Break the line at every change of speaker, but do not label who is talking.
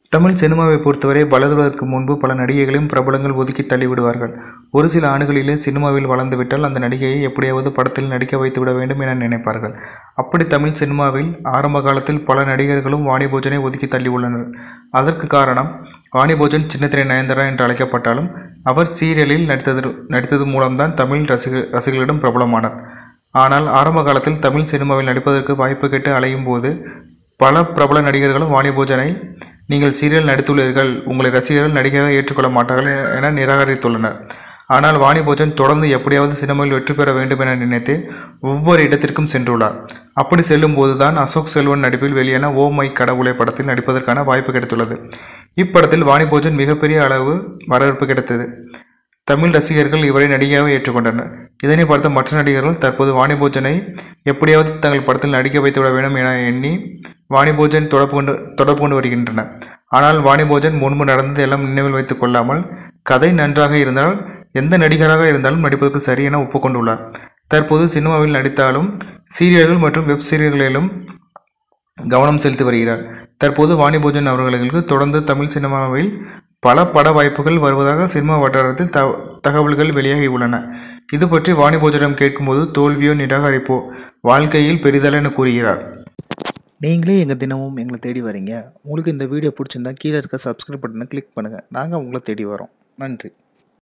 தமிழ் சினிமாவை பொறுத்தவரை வளர்வதற்கு முன்பு பல நடிகைகளையும் பிரபலங்கள் ஒதுக்கி தள்ளிவிடுவார்கள் ஒரு சில ஆண்டுகளிலே சினிமாவில் வளர்ந்துவிட்டால் அந்த நடிகையை எப்படியாவது படத்தில் நடிக்க வைத்துவிட வேண்டும் என நினைப்பார்கள் அப்படி தமிழ் சினிமாவில் ஆரம்ப காலத்தில் பல நடிகர்களும் வாணிபோஜனை ஒதுக்கி தள்ளியுள்ளனர் அதற்கு காரணம் வாணிபோஜன் சின்னத்திரை நயன்தாரா என்று அழைக்கப்பட்டாலும் அவர் சீரியலில் நடித்தது நடித்தது மூலம்தான் தமிழ் ரசிக ரசிகர்களிடம் பிரபலமானார் ஆனால் ஆரம்ப காலத்தில் தமிழ் சினிமாவில் நடிப்பதற்கு வாய்ப்பு கேட்டு அலையும் போது பல பிரபல நடிகர்களும் வாணிபோஜனை நீங்கள் சீரியல் நடித்துள்ளீர்கள் உங்களை ரசிகர்கள் நடிகராக ஏற்றுக்கொள்ள மாட்டார்கள் என நிராகரித்துள்ளனர் ஆனால் வாணிபோஜன் தொடர்ந்து எப்படியாவது சினிமாவில் வெற்றி பெற வேண்டும் என நினைத்து ஒவ்வொரு இடத்திற்கும் சென்றுள்ளார் அப்படி செல்லும் போதுதான் அசோக் செல்வன் நடிப்பில் வெளியான ஓ மை கடவுளை படத்தில் நடிப்பதற்கான வாய்ப்பு கிடைத்துள்ளது இப்படத்தில் வாணிபோஜன் மிகப்பெரிய அளவு வரவேற்பு கிடைத்தது தமிழ் ரசிகர்கள் இவரை நடிகையாக ஏற்றுக்கொண்டனர் இதனை பார்த்த மற்ற நடிகர்கள் தற்போது வாணிபோஜனை எப்படியாவது தங்கள் படத்தில் நடிக்க வைத்துவிட வேண்டும் என எண்ணி வாணிபோஜன் தொடர்பு கொண்டு தொடர்பு கொண்டு வருகின்றனர் ஆனால் வாணிபோஜன் முன்பு நடந்தது எல்லாம் நினைவில் வைத்துக் கொள்ளாமல் கதை நன்றாக இருந்தால் எந்த நடிகராக இருந்தாலும் நடிப்பதற்கு சரி என ஒப்புக்கொண்டுள்ளார் தற்போது சினிமாவில் நடித்தாலும் சீரியல்கள் மற்றும் வெப் சீரியல்களிலும் கவனம் செலுத்தி வருகிறார் தற்போது வாணிபோஜன் அவர்களுக்கு தொடர்ந்து தமிழ் சினிமாவில் பல பட வாய்ப்புகள் வருவதாக சினிமா வட்டாரத்தில் த தகவல்கள் வெளியாகி உள்ளன இது பற்றி வாணிபோஜனிடம் கேட்கும்போது தோல்வியோ நிராகரிப்போ வாழ்க்கையில் பெரிதல் என கூறுகிறார்
நீங்களே எங்கள் தினமும் எங்களை தேடி வரீங்க உங்களுக்கு இந்த வீடியோ பிடிச்சிருந்தா கீழே இருக்க சப்ஸ்கிரைப் பட்டனை கிளிக் பண்ணுங்கள் நாங்கள் உங்களை தேடி வரோம் நன்றி